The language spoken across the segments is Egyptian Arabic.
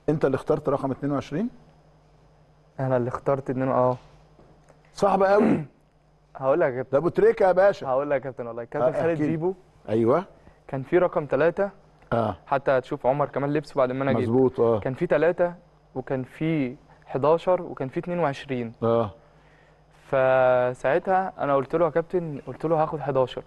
انت اللي اخترت رقم 22 انا اللي اخترت اتنين اه صعب قوي هقول لك يا كابتن ده ابو تريكه يا باشا هقول لك يا كابتن والله كابتن آه، خالد احكي لي. بيبو ايوه كان في رقم ثلاثة اه حتى هتشوف عمر كمان لبسه بعد ما انا جيت مظبوط اه كان في ثلاثة وكان في 11 وكان في 22 اه فساعتها انا قلت له يا كابتن قلت له هاخد 11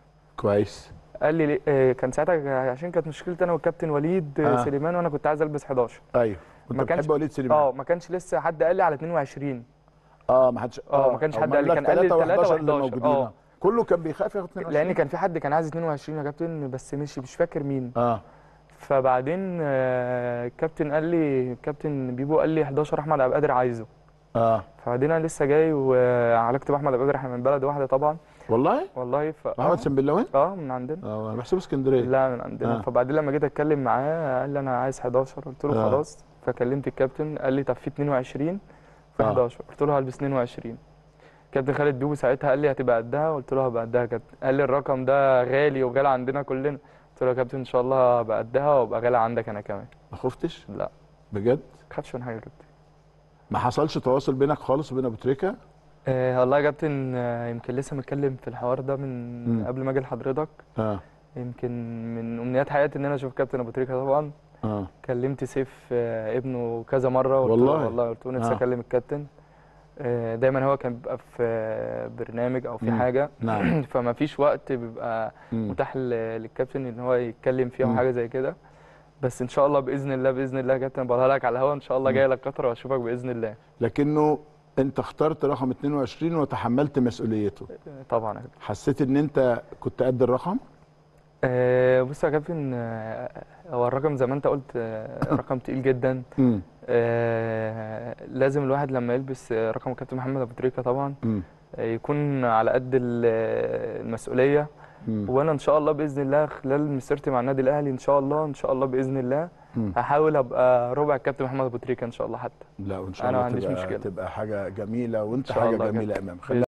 كويس قال لي ليه؟ آه، كان ساعتها عشان كانت مشكلتي انا والكابتن وليد آه. آه. سليمان وانا كنت عايز البس 11 ايوه كنت ما كانش- بتحب وليد سليمان اه ما كانش لسه حد قال لي على 22 اه ما حدش آه، ما كانش حد قال لي، كان قال لي 3 3 و11 اللي و11. موجودين آه. آه. كله كان بيخاف ياخد 22 لان كان في حد كان عايز 22 يا كابتن بس مشي مش فاكر مين اه فبعدين آه، الكابتن قال لي الكابتن بيبو قال لي 11 احمد عبد القادر عايزه اه فبعدين انا لسه جاي وعالجت باحمد عبد القادر احنا من بلد واحده طبعا والله والله ف محمد سنبلاوي اه من عندنا اه انا بحسبه اسكندريه لا من عندنا آه. فبعدين لما جيت اتكلم معاه قال لي انا عايز 11 قلت له آه. خلاص فكلمت الكابتن قال لي طب في 22 في آه. 11 قلت له هلبس 22 كابتن خالد بيبو ساعتها قال لي هتبقى قدها قلت له هبقى قدها يا كابتن قال لي الرقم ده غالي وغالي عندنا كلنا قلت له يا كابتن ان شاء الله هبقى قدها وابقى غالي عندك انا كمان ما خفتش لا بجد ما خدش من حاجه يا كابتن ما حصلش تواصل بينك خالص وبين ابو تريكه آه والله يا كابتن آه يمكن لسه متكلم في الحوار ده من مم. قبل ما اجي لحضرتك اه يمكن من امنيات حياتي ان انا اشوف كابتن ابو تريكه طبعا اه كلمت سيف آه، ابنه كذا مره قلت والله؟ له والله قلت له نفسي آه. اكلم الكابتن آه، دايما هو كان بيبقى في آه، برنامج او في مم. حاجه نعم فما فيش وقت بيبقى مم. متاح ل- للكابتن ان هو يتكلم فيها او مم. حاجه زي كده بس ان شاء الله باذن الله باذن الله يا كابتن بقولها لك على الهوا ان شاء الله مم. جاي لك قطر واشوفك باذن الله لكنه انت اخترت رقم 22 وتحملت مسؤوليته آه، طبعا يا كابتن حسيت ان انت كنت قد الرقم آه، بص يا كابتن آه، هو الرقم زي ما انت قلت آه، رقم تقيل جدا امم آه، لازم الواحد لما يلبس آه، رقم الكابتن محمد ابو تريكه طبعا امم آه، يكون على قد ال- آه، المسؤوليه وانا ان شاء الله باذن الله خلال مسيرتي مع النادي الاهلي ان شاء الله ان شاء الله باذن الله مم. هحاول ابقى ربع الكابتن محمد ابو تريكه ان شاء الله حتى لا وان شاء أنا ما الله عنديش تبقى مشكلة. تبقى حاجه جميله وانت إن شاء حاجه الله يا جميله يا امام خلي